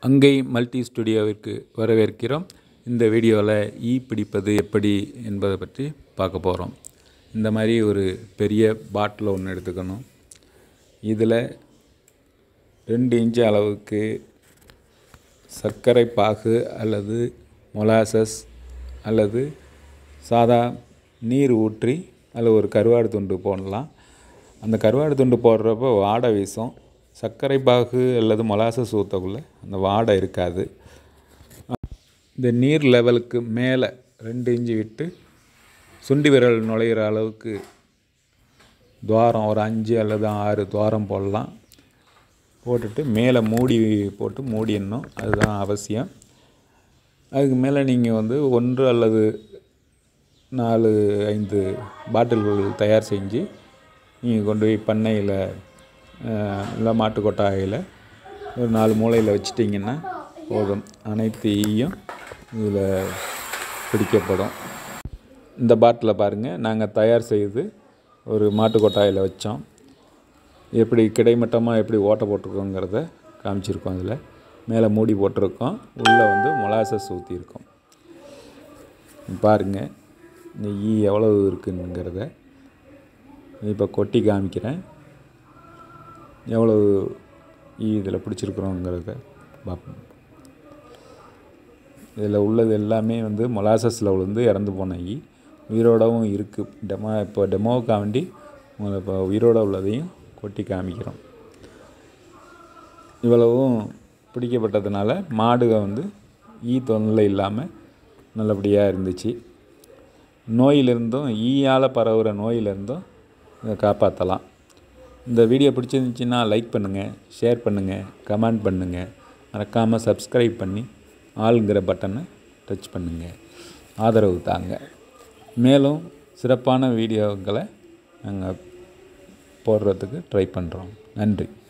அங்கை மல்டி ஸ்டுடியோவிற்கு வரவேற்கிறோம் இந்த வீடியோவில் ஈ பிடிப்பது எப்படி என்பதை பற்றி பார்க்க போகிறோம் இந்த மாதிரி ஒரு பெரிய பாட்டில் ஒன்று எடுத்துக்கணும் இதில் ரெண்டு இன்ச்சு அளவுக்கு சர்க்கரை பாகு அல்லது மொலாசஸ் அல்லது சாதா நீர் ஊற்றி அதில் ஒரு கருவாடு துண்டு போடலாம் அந்த கருவாடு துண்டு போடுறப்போ வாடை வீசும் சர்க்கரை பாகு அல்லது மொலாசஸ் ஊற்றக்குள்ளே அந்த வாடை இருக்காது இந்த நீர் லெவலுக்கு மேலே ரெண்டு இன்ச்சு விட்டு சுண்டி விரல் நுழையிற அளவுக்கு துவாரம் ஒரு அஞ்சு அல்லது ஆறு துவாரம் போடலாம் போட்டுட்டு மேலே மூடி போட்டு மூடிடணும் அதுதான் அவசியம் அதுக்கு மேலே நீங்கள் வந்து ஒன்று அல்லது நாலு ஐந்து பாட்டில்கள் தயார் செஞ்சு நீங்கள் கொண்டு போய் பண்ணையில் இல்லை மாட்டு கொட்டாயில் ஒரு நாலு மூலையில் வச்சிட்டிங்கன்னா போதும் அனைத்து ஈயும் இதில் பிடிக்கப்படும் இந்த பாட்டிலை பாருங்கள் நாங்கள் தயார் செய்து ஒரு மாட்டு கொட்டாயில் வச்சோம் எப்படி கிடைமட்டமாக எப்படி ஓட்டை போட்டிருக்கோங்கிறத காமிச்சிருக்கோம் அதில் மேலே மூடி போட்டிருக்கோம் உள்ளே வந்து மொலாசஸ் ஊற்றிருக்கோம் பாருங்கள் இந்த ஈ எவ்வளவு இருக்குங்கிறத இப்போ கொட்டி காமிக்கிறேன் எவ்வளவு ஈ இதில் பிடிச்சிருக்குறோங்கிறத பார்ப்போம் இதில் உள்ளது எல்லாமே வந்து மொலாசஸில் விழுந்து இறந்து போன ஈ உயிரோடவும் இருக்குது டெமோ இப்போ டெமோவுக்காண்டி இப்போ உயிரோட உள்ளதையும் கொட்டி காமிக்கிறோம் இவ்வளவும் பிடிக்கப்பட்டதுனால மாடுக வந்து ஈ தொல்லை இல்லாமல் நல்லபடியாக இருந்துச்சு நோயிலிருந்தும் ஈயால் பரவுகிற நோயிலிருந்தும் இதை காப்பாற்றலாம் இந்த வீடியோ பிடிச்சிருந்துச்சின்னா லைக் பண்ணுங்கள் ஷேர் பண்ணுங்கள் கமெண்ட் பண்ணுங்கள் மறக்காமல் சப்ஸ்கிரைப் பண்ணி ஆளுங்கிற பட்டனை டச் பண்ணுங்கள் ஆதரவு தாங்க மேலும் சிறப்பான வீடியோக்களை நாங்கள் போடுறதுக்கு ட்ரை பண்ணுறோம் நன்றி